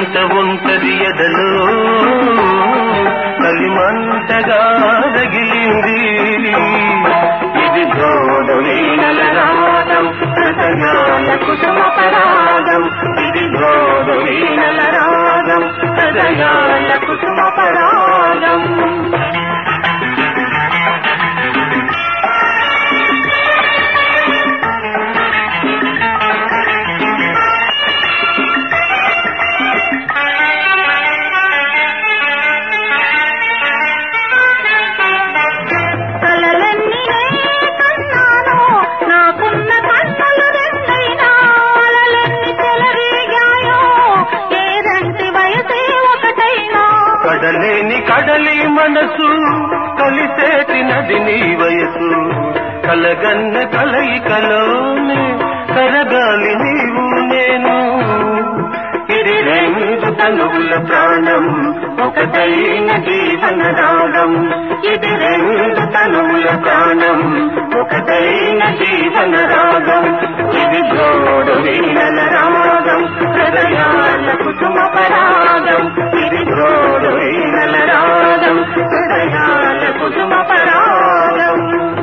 మంట ఉంటది ఎదలో కలిమంటగా రగిలింది ఇది జోడు వీణల రాగం హృదయాల కుసుమ పరాగం ఇది జోడు వీణల రాగం హృదయాల కుసుమ పరాగం కలలన్నీ కన్నాను నాకున్న కన్నులు రెండైనా అలలన్నీ చెలరేగాయో ఏదంటి వయసే ఒకటైనా కడలేని కడలి మనసు కలిసేటి నది నీ వయసు కలగన్న కలయికలోనే కరగాలి నీవు నేను ఇది రెండు తనువుల ప్రాణం ఒకటైన జీవన రాగం ఇది రెండు తనువుల ప్రాణం ఒకటైన జీవన రాగం ఇది జోడు వీణల రాగం హృదయాల కుసుమ పరాగం ఇది జోడు వీణల రాగం హృదయాల కుసుమ పరాగం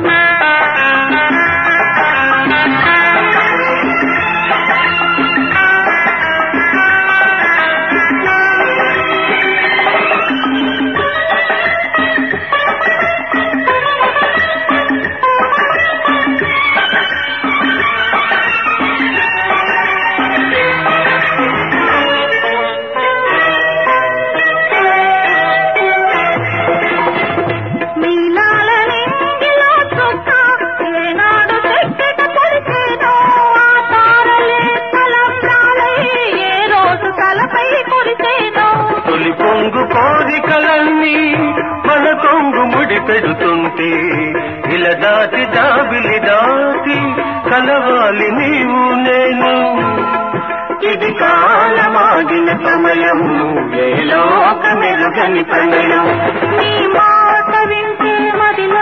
మీనాల నింగిలో చుక్క ఏనాడు చెక్కట పొడిచేనో ఆ తారలే తలంబ్రాలై ఏ రోజు తలపై కురిసేనో తొలి పొంగు కోరికలన్నీ మన కొంగు ముడి పెడుతుంటే ఇలా దాటి దాబిలి దాటి కలవాలి నీవు నేను ఇది కాలమాగిన సమయం ఏలో ఒక మెరుగని ప్రణయం నీ మాట వింటే మదిలో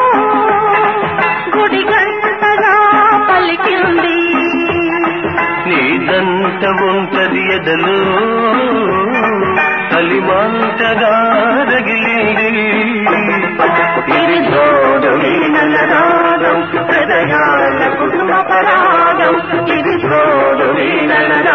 గుడి గంటగా పలికింది నీదంత ఉంటది ఎదలో కలిమంటగా రగిలింది ఇది జోడు వీణల రాగం హృదయాల కుటుంబ పరాగం ఇది జోడు వీణల